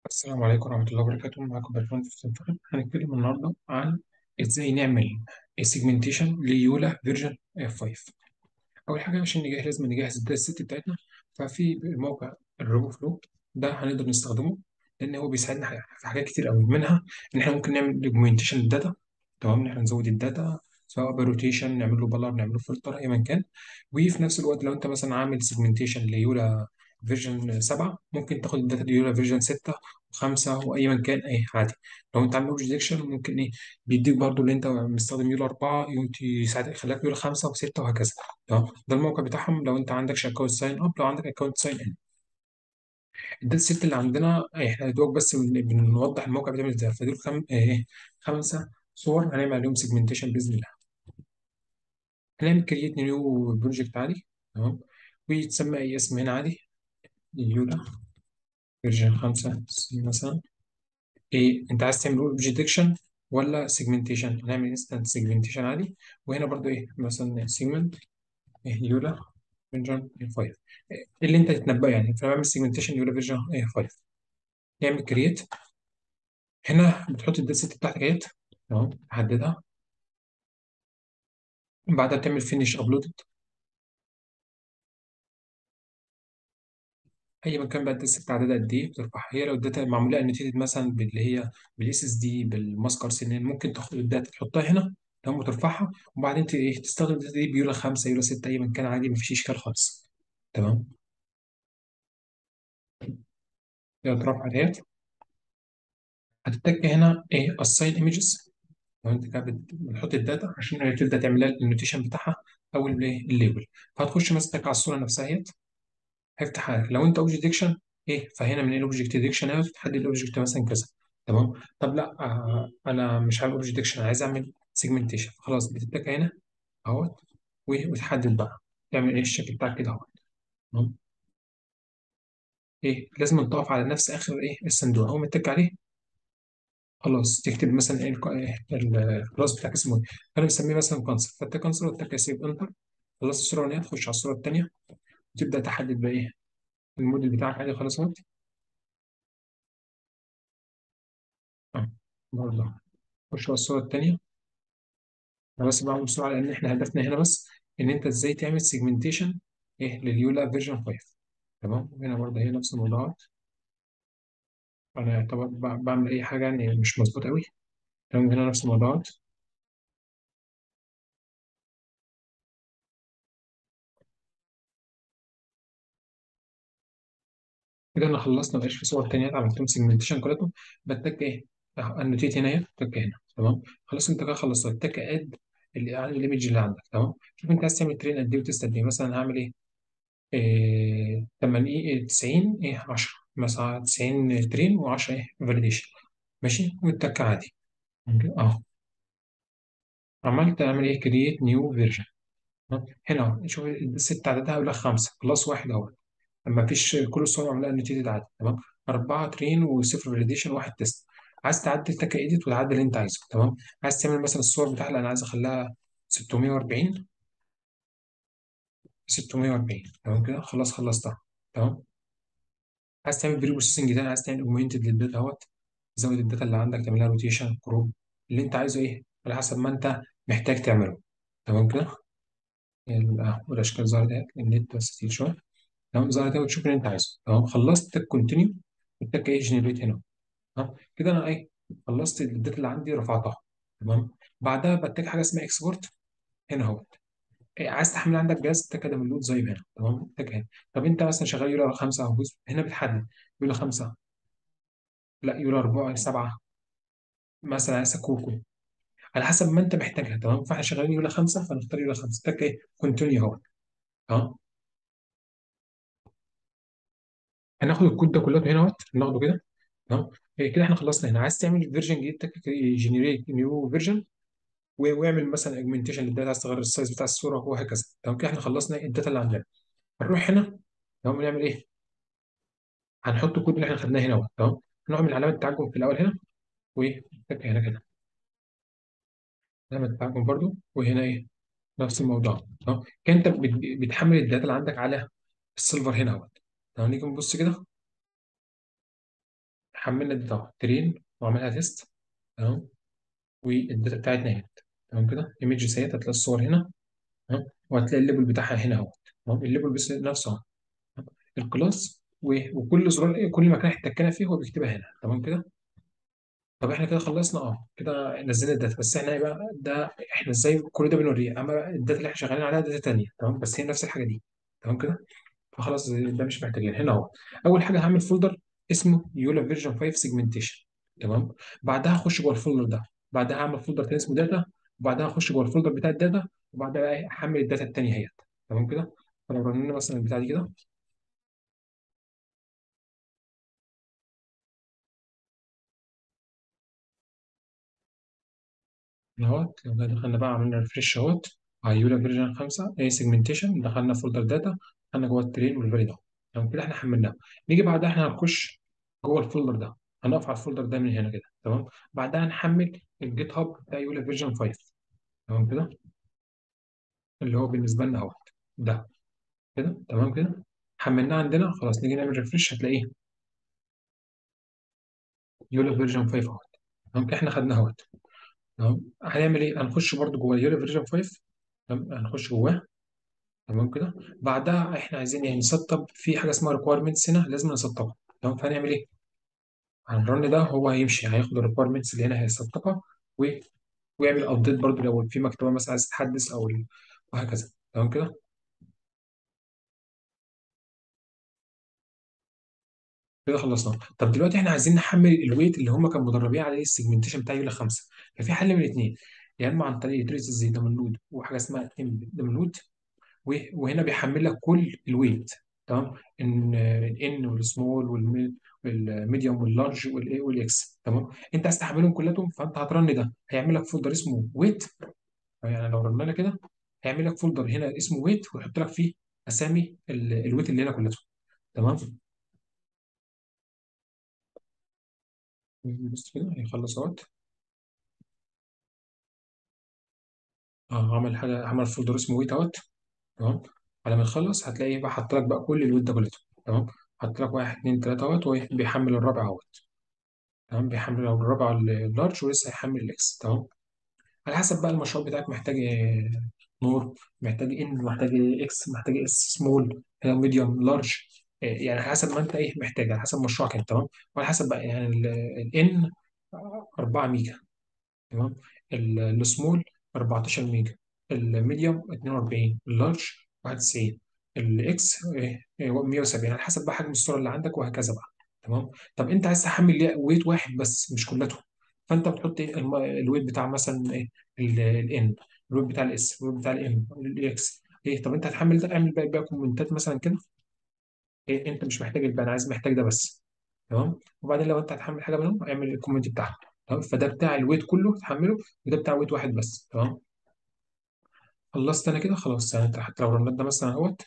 السلام عليكم ورحمة الله وبركاته معاكم باشمهندس حسين فهمي هنتكلم النهاردة عن ازاي نعمل السيجمنتيشن ليولا فيرجن 5 أول حاجة عشان نجهز لازم نجهز الداتا سيت بتاعتنا ففي موقع الروبو فلو ده هنقدر نستخدمه لأن هو بيساعدنا في حاجات كتير قوي منها إن إحنا ممكن نعمل دوكيومنتيشن للداتا تمام إن إحنا نزود الداتا سواء بروتيشن نعمل له بلر نعمل له فلتر أيا كان وفي نفس الوقت لو أنت مثلا عامل سيجمنتيشن ليولا فيرجن 7 ممكن تاخد الداتا دي يولا فيرجن 6 خمسة وأي مكان أي عادي لو أنت عامل أوبجكت ديكشن ممكن إيه بيديك برضو اللي أنت مستخدم يولا أربعة يساعدك يخليك يولا خمسة وستة وهكذا تمام ده الموقع بتاعهم لو أنت عندكش أكونت ساين أب لو عندك أكونت ساين إن الداتا سيت اللي عندنا إحنا يا دوب بس بن- بنوضح الموقع بيتعمل إزاي فدول خم... إيه خمسة صور هنعمل عليهم سيجمنتيشن بإذن الله هنعمل كرييت نيو بروجكت عادي تمام ويتسمى أي اسم هنا عادي يولا فيرجن خمسة مثلا ايه انت عايز تعمل اوبجكت ديكشن ولا سيجمنتيشن هنعمل انستنت سيجمنتيشن عادي وهنا برضو ايه مثلا سيجمنت إيه يولا فيرجن 5 إيه اللي انت تتنبأ يعني فبعمل سيجمنتيشن يولا فيرجن 5 نعمل كرييت هنا بتحط الداتا سيت بتاعتك اهيت تمام تحددها بعدها بتعمل فينيش ابلود اي مكان بقى الداتا سيت عددها قد ايه بترفعها هي لو الداتا معموله انوتيتد مثلا باللي هي بالاس اس دي بالماسكر سنين ممكن تاخد الداتا تحطها هنا تمام وترفعها وبعدين ت- إيه، تستخدم الداتا دي بيولا 5 يولا 6 اي مكان عادي مفيش اشكال خالص تمام يلا ترفع ديت هتتك هنا ايه assign images لو انت كده بت- بتحط الداتا عشان هي تبدا تعمل لها النوتيشن بتاعها او الايه الليبل فهتخش مثلا على الصوره نفسها اهيت هيفتح لك لو انت اوبجكت ديكشن ايه فهنا من الاوبجكت ديكشن اهي تحدد الاوبجكت مثلا كذا تمام طب لا آه انا مش عامل اوبجكت ديكشن عايز اعمل سيجمنتيشن خلاص بتتك هنا اهوت و- وتحدد بقى تعمل ايه الشكل بتاعك كده اهوت تمام؟ ايه لازم تقف على نفس اخر ايه الصندوق اول ما تتك عليه خلاص تكتب مثلا ايه الق- إيه الكلاس بتاعك اسمه ايه انا بسميه مثلا كونسل فانت كونسل وتك سيف انتر خلاص الصوره الاولانيه تخش على الصوره الثانيه وتبدا تحدد بقى ايه الموديل بتاعك عادي خلاص اهوت اه برضه خش على الصوره الثانيه انا بس بعمل بسرعه لان احنا هدفنا هنا بس ان انت ازاي تعمل سيجمنتيشن ايه لليولا فيرجن 5 تمام هنا برضه هي نفس الموضوعات انا يعتبر ب- بعمل اي حاجه يعني مش مظبوط قوي تمام هنا نفس الموضوعات كده انا خلصنا مبقاش في صور تانية عملتهم سيجمنتيشن كلهم بتك ايه اه النوتيت هنا اهي بتك هنا تمام خلاص انت كده خلصت بتك اد اللي يعني الايمج اللي عندك تمام شوف انت عايز تعمل ترين قد ايه وتست قد ايه مثلا هعمل ايه إيه 80 إيه 90 ايه 10 مثلا 90 ترين و10 ايه فاليديشن ماشي والتك عادي اه عملت اعمل ايه كرييت نيو فيرجن هنا اهو شوف الست عددها يقول لك خمسه بلس واحد اهو ما فيش كل الصور معموله انوتيتد عادي تمام اربعه ترين وصفر فاليديشن واحد تيست عايز تعدل تك ايديت وتعدل اللي انت عايزه تمام عايز تعمل مثلا الصور بتاعها اللي انا عايز اخليها 640 640 تمام كده خلاص خلصتها تمام عايز تعمل بري بروسيسنج ده عايز تعمل اوجمنتد للداتا اهوت تزود الداتا اللي عندك تعملها روتيشن كروب اللي انت عايزه ايه على حسب ما انت محتاج تعمله تمام كده ال- آه، والاشكال ظهرت اهي النت بس كتير شويه تمام ظهرت اهي وتشوف اللي انت عايزه تمام خلصت تك كونتينيو والتك ايه جنريت هنا تمام كده انا ايه خلصت الداتا اللي عندي رفعتها تمام بعدها بتك حاجه اسمها اكسبورت هنا اهو إيه عايز تحمل عندك جهاز تك داونلود زي ما هنا تمام تك هنا طب انت مثلا شغال يورو 5 او جزء هنا بتحدد يورو 5 لا يورو 4 7 مثلا عايز كوكو على حسب ما انت محتاجها تمام فاحنا شغالين يورو 5 فنختار يورو 5 تك ايه كونتينيو اهو اه هناخد الكود ده كله هنا اهوت ناخده كده تمام إيه كده احنا خلصنا هنا عايز تعمل فيرجن جديد تك جنريت نيو فيرجن واعمل مثلا اجمنتيشن للداتا عايز تغير السايز بتاع الصوره وهكذا تمام كده احنا خلصنا الداتا اللي عندنا هنروح هنا تمام نعمل ايه هنحط الكود اللي احنا خدناه هنا اهو تمام هنعمل علامه تعجب في الاول هنا وايه تك هنا كده علامه تعجب برضو وهنا ايه نفس الموضوع تمام كده انت بت- بتحمل الداتا اللي عندك على السيلفر هنا اهو تمام نيجي نبص كده حملنا الداتا اهو ترين وعملها تيست تمام والداتا بتاعتنا هنا تمام كده ايمج سيت هتلاقي الصور هنا تمام وهتلاقي الليبل بتاعها هنا اهو تمام الليبل بس نفسه اهو تمام؟ الكلاس و- وكل زرار ايه كل مكان احتكينا فيه هو بيكتبها هنا تمام كده طب احنا كده خلصنا اه كده نزلنا الداتا بس احنا ايه بقى ده احنا ازاي كل ده بنوريه اما بقى الداتا اللي احنا شغالين عليها داتا تانيه تمام بس هي نفس الحاجه دي تمام كده فخلاص ده مش محتاجين هنا اهو اول حاجه هعمل فولدر اسمه يولا فيرجن 5 سيجمنتيشن تمام بعدها اخش جوه الفولدر ده بعدها هعمل فولدر تاني اسمه داتا وبعدها اخش جوه الفولدر بتاع الداتا وبعدها بقى إيه، احمل الداتا التانيه اهيت تمام كده فلو رنينا مثلا البتاع دي كده اهوت لو دخلنا بقى عملنا ريفرش اهوت على يولا فيرجن 5 اي سيجمنتيشن دخلنا فولدر داتا دخلنا جوه الترين والفاليد اهو تمام كده احنا حملناه نيجي بعدها احنا هنخش جوه الفولدر ده هنقف على الفولدر ده من هنا كده تمام بعدها نحمل الجيت هاب بتاع يولا فيرجن 5 تمام كده اللي هو بالنسبه لنا اهوت ده كده تمام كده حملناه عندنا خلاص نيجي نعمل ريفرش هتلاقيه يولا فيرجن 5 اهوت تمام كده احنا خدناه اهوت تمام هنعمل ايه هنخش برده جوه يولا فيرجن 5 تمام هنخش جواه تمام كده بعدها احنا عايزين يعني نسطب في حاجه اسمها ريكويرمنتس هنا لازم نسطبها تمام فهنعمل ايه هنرن ده هو هيمشي هياخد الريكويرمنتس اللي هنا هيسطبها و... ويعمل ابديت برضو لو في مكتبه مثلا عايز تتحدث او ال... وهكذا تمام كده كده خلصنا طب دلوقتي احنا عايزين نحمل الويت اللي هم كانوا مدربين عليه السيجمنتيشن بتاع يولا 5 ففي حل من الاثنين يا اما عن طريق تريس زي داونلود وحاجه اسمها ام داونلود و- وهنا بيحمل لك كل الويت تمام ان الان والسمول والميديوم واللارج والاي والاكس تمام انت عايز تحملهم كلهم فانت هترن ده هيعمل لك فولدر اسمه ويت يعني لو رننا كده هيعمل لك فولدر هنا اسمه ويت ويحط لك فيه اسامي ال- الويت اللي هنا كلهم تمام بص كده هيخلص اهوت اه عمل حاجه عمل فولدر اسمه ويت اهوت تمام على ما يخلص هتلاقيه بقى حط لك بقى كل الويت ده كله تمام حط لك واحد اتنين تلاته اهوت وبيحمل الرابع اهوت تمام بيحمل لو الرابع اللارج ولسه هيحمل الاكس تمام على حسب بقى المشروع بتاعك محتاج إيه، نور محتاج ان محتاج اكس محتاج اس سمول ميديوم لارج يعني على حسب ما انت ايه محتاج على حسب مشروعك انت تمام وعلى حسب بقى يعني الان 4 ميجا تمام ال- السمول 14 ميجا الميديوم 42 اللارج 91 الاكس إيه، إيه، 170 على حسب بقى حجم الصوره اللي عندك وهكذا بقى تمام طب انت عايز تحمل ليه ويت واحد بس مش كلته فانت بتحط ايه الم- الويت بتاع مثلا ايه الان الويت بتاع الاس الويت بتاع الام الاكس ايه طب انت هتحمل ده اعمل بقى بقى كومنتات مثلا كده إيه انت مش محتاج البيان عايز محتاج ده بس تمام وبعدين لو انت هتحمل حاجه منهم اعمل الكومنت بتاعها تمام فده بتاع الويت كله تحمله وده بتاع ويت واحد بس تمام خلصت انا كده خلاص يعني انت حتى لو رنيت ده مثلا اهوت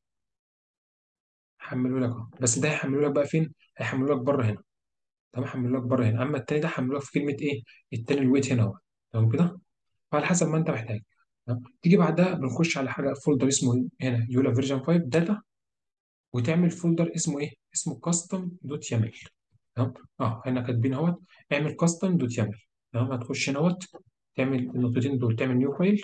حمله لك اهو بس ده هيحمله لك بقى فين هيحمله لك بره هنا تمام هيحمله لك بره هنا اما التاني ده هيحمله لك في كلمه ايه التاني الويت هنا اهو تمام كده فعلى حسب ما انت محتاج تمام تيجي بعدها بنخش على حاجه فولدر اسمه هنا يولا فيرجن 5 داتا وتعمل فولدر اسمه ايه اسمه كاستم دوت يامل تمام اه هنا كاتبين اهوت اعمل كاستم دوت يامل تمام هتخش هنا اهوت تعمل النقطتين دول تعمل نيو فايل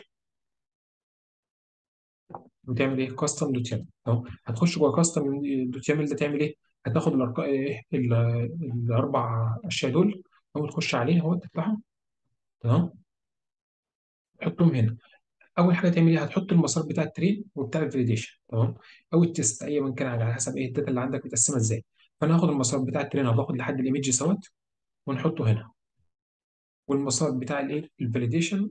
وتعمل ايه كاستم دوت يامل تمام هتخش جوه كاستم دوت يامل ده تعمل ايه هتاخد الارقام ايه ال- الاربع اشياء دول اول تخش عليه اهو تفتحهم تمام تحطهم هنا اول حاجه تعمل ايه هتحط المسار بتاع الترين وبتاع الفاليديشن تمام او التست اي من كان على حسب ايه الداتا اللي عندك متقسمه ازاي فانا هاخد المسار بتاع الترين هاخد لحد الايمج سوت ونحطه هنا والمسار بتاع الايه الفاليديشن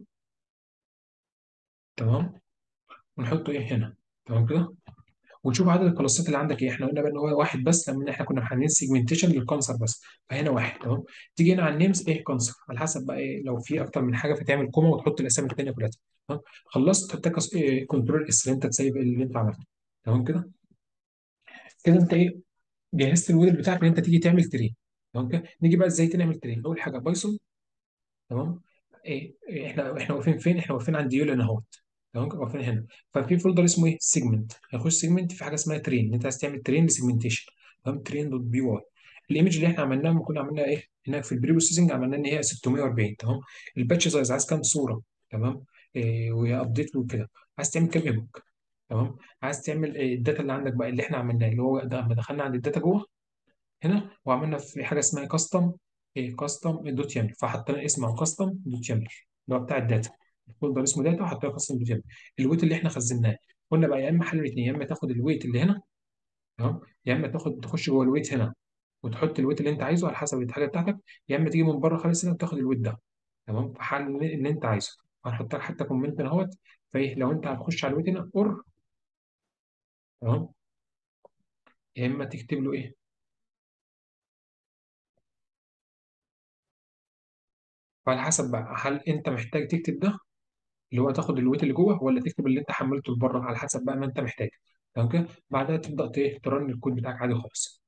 تمام ونحطه ايه هنا تمام كده ونشوف عدد الكلاسات اللي عندك ايه احنا قلنا بقى ان هو واحد بس لان احنا كنا محددين سيجمنتيشن للكانسر بس فهنا واحد تمام تيجي هنا على النيمز ايه كانسر على حسب بقى ايه لو في اكتر من حاجه فتعمل كوما وتحط الاسامي الثانيه كلها تمام خلصت تحط إيه كنترول اس اللي انت تسيب اللي انت عملته تمام كده كده انت ايه جهزت الويدر بتاعك ان انت تيجي تعمل ترين تمام كده نيجي بقى ازاي تعمل ترين اول حاجه بايثون تمام إيه إيه، احنا احنا واقفين فين احنا واقفين عند يولا اهوت تمام كده واقفين هنا ففي فولدر اسمه ايه سيجمنت هيخش سيجمنت في حاجه اسمها ترين انت عايز تعمل ترين لسيجمنتيشن تمام ترين دوت بي واي الايمج اللي احنا عملناها لما كنا عملنا ايه هناك في البري بروسيسنج عملنا ان هي 640 تمام الباتش سايز عايز كام صوره تمام إيه وهي ابديت وكده عايز تعمل كام ايبوك تمام عايز تعمل إيه الداتا اللي عندك بقى اللي احنا عملناه اللي هو ده لما دخلنا عند الداتا جوه هنا وعملنا في حاجه اسمها كاستم ايه كاستم دوت يامل فحطينا اسمه كاستم دوت يامل اللي هو بتاع الداتا الفولدر اسمه داتا وحطينا كاستم دوت يامل الويت اللي احنا خزناه قلنا بقى يا اما حل الاثنين يا اما تاخد الويت اللي هنا تمام يا اما تاخد تخش جوه الويت هنا وتحط الويت اللي انت عايزه على حسب الحاجه بتاعتك يا اما تيجي من بره خالص هنا وتاخد الويت ده تمام في حل اللي اللي انت عايزه هنحط لك حتى كومنت هنا اهوت فايه لو انت هتخش على الويت هنا اور تمام يا اما تكتب له ايه فعلى حسب بقى هل انت محتاج تكتب ده اللي هو تاخد الويت اللي جوه ولا تكتب اللي انت حملته لبره على حسب بقى ما انت محتاج تمام كده بعدها تبدا ت- ترن الكود بتاعك عادي خالص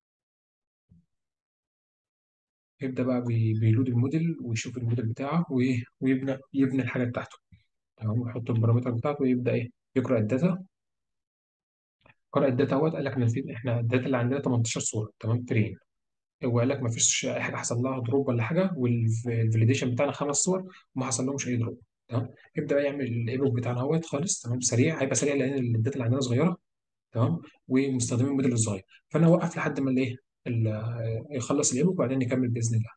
يبدا بقى بي- بيلود الموديل ويشوف الموديل بتاعه وايه ويبنى يبني الحاجه بتاعته تمام ويحط البارامتر بتاعته ويبدا ايه يقرا الداتا قرأ الداتا اهوت قال لك ان في احنا الداتا اللي عندنا 18 صوره تمام ترين هو قال لك ما فيش اي حاجه حصل لها دروب ولا حاجه والفاليديشن بتاعنا خمس صور وما حصل لهمش اي دروب تمام يبدا بقى يعمل الايبوك بتاعنا اهوت خالص تمام سريع هيبقى سريع لان الداتا اللي عندنا صغيره تمام ومستخدمين الموديل الصغير فانا اوقف لحد ما الايه ال- يخلص الايبوك وبعدين نكمل باذن الله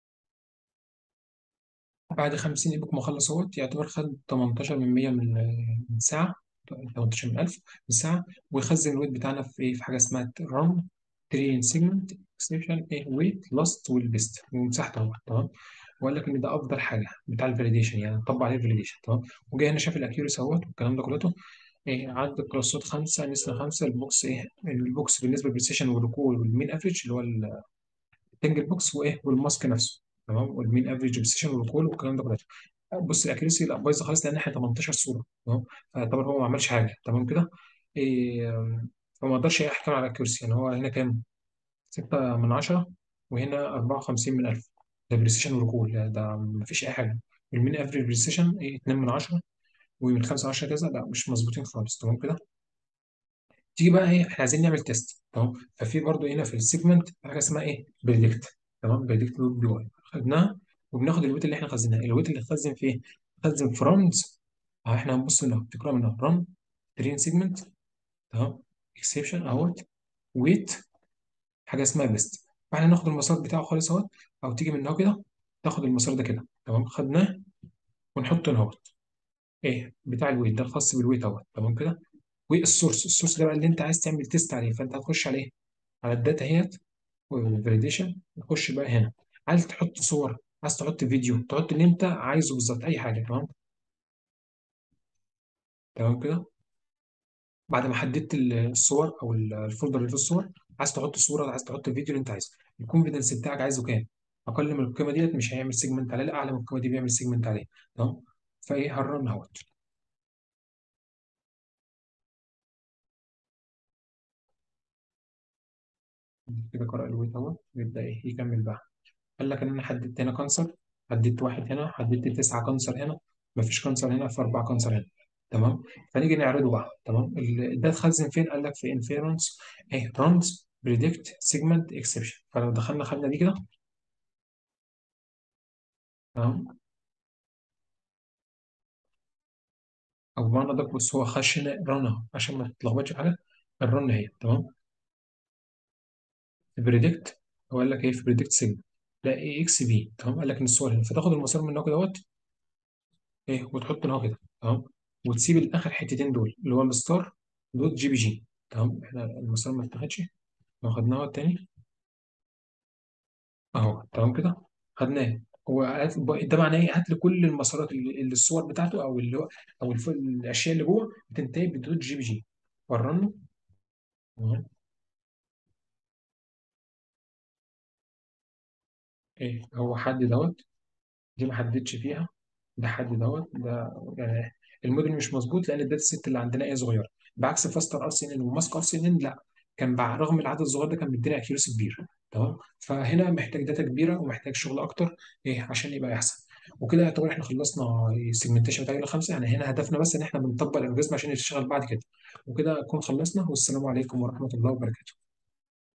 بعد 50 ايبوك ما خلص اهوت يعتبر خد 18 من 100 من من ساعه 18 من 1000 من ساعه ويخزن الويت بتاعنا في ايه في حاجه اسمها ران ترين سيجمنت اكسبشن ايه ويت لاست والبيست ومساحته اهو تمام وقال لك ان ده افضل حاجه بتاع الفاليديشن يعني نطبق عليه الفاليديشن تمام وجاي هنا شاف الاكيوريسي اهوت والكلام ده كله إيه عندك كلاسات خمسه نسبه خمسه البوكس ايه البوكس بالنسبه للبريسيشن والريكول والمين افريج اللي هو التنجل بوكس وايه والماسك نفسه تمام والمين افريج بريسيشن والريكول والكلام ده كله بص الاكيرسي لا بايظه خالص لان احنا 18 صوره تمام فيعتبر هو ما عملش حاجه تمام كده إيه فما اقدرش يحكم على الاكيرسي يعني هو هنا كام 6 من 10 وهنا 54 من 1000 ده بريسيشن وريكول ده ما فيش اي حاجه المين افريج بريسيشن ايه 2 من 10 ومن 5 10 كذا لا مش مظبوطين خالص تمام كده تيجي بقى ايه احنا عايزين نعمل تيست تمام ففي برضو هنا في السيجمنت حاجه اسمها ايه بريدكت تمام بريدكت لود بي واي خدناها وبناخد الويت اللي احنا خزناه الويت اللي خزن فيه خزن في رمز اه احنا هنبص هنا تقرا منها رن ترين سيجمنت تمام اكسبشن اهوت ويت حاجه اسمها بيست فاحنا ناخد المسار بتاعه خالص اهوت او تيجي من هنا كده تاخد المسار ده كده تمام خدناه ونحطه هنا اهوت ايه بتاع الويت ده الخاص بالويت اهوت تمام كده والسورس السورس ده بقى اللي انت عايز تعمل تيست عليه فانت هتخش عليه على الداتا اهيت والفاليديشن نخش بقى هنا عايز تحط صور عايز تحط فيديو تحط اللي انت عايزه بالظبط اي حاجه تمام تمام كده بعد ما حددت الصور او الفولدر اللي فيه الصور عايز تحط صوره عايز تحط الفيديو اللي انت عايزه الكونفدنس بتاعك عايزه كام اقل من القيمه ديت مش هيعمل سيجمنت عليه لا اعلى من القيمه دي بيعمل سيجمنت عليه تمام فايه هرن اهوت كده قرأ الويت اهوت يبدا ايه يكمل بقى قال لك ان انا حددت هنا كانسر حددت واحد هنا حددت تسعة كانسر هنا مفيش كانسر هنا في أربعة كانسر هنا تمام فنيجي نعرضه بقى تمام ال- ده اتخزن فين قال لك في انفيرنس ايه رانز بريدكت سيجمنت اكسبشن فلو دخلنا خدنا دي كده تمام او بمعنى ده بص هو خش رن اهو عشان ما تتلخبطش في حاجه الرن هي تمام بريدكت هو قال لك ايه في بريدكت سيجمنت لا ايه اكس بي تمام قال لك ان الصور هنا فتاخد المسار من هنا كده اهوت ايه وتحط هنا كده تمام وتسيب الاخر حتتين دول اللي هو الستار دوت جي بي جي تمام احنا المسار ما اتاخدش لو خدناه التاني اهو تمام كده خدناه هو هات- ده معناه ايه هات لي كل المسارات اللي اللي الصور بتاعته او اللي هو او الف- الاشياء اللي جوه بتنتهي بدوت جي بي جي ورنه تمام ايه هو حد دوت دي ما حددش فيها ده حد دوت ده يعني الموديل مش مظبوط لان الداتا سيت اللي عندنا ايه صغيره بعكس فاستر ار سي ان ان وماسك ار سي ان ان لا كان بع- رغم العدد الصغير ده كان بيدينا اكيورسي كبير تمام فهنا محتاج داتا كبيره ومحتاج شغل اكتر ايه عشان يبقى احسن وكده يعتبر احنا خلصنا السيجمنتيشن بتاع الخمسه يعني هنا هدفنا بس ان احنا بنطبق الالجوريزم عشان يشتغل بعد كده وكده نكون خلصنا والسلام عليكم ورحمه الله وبركاته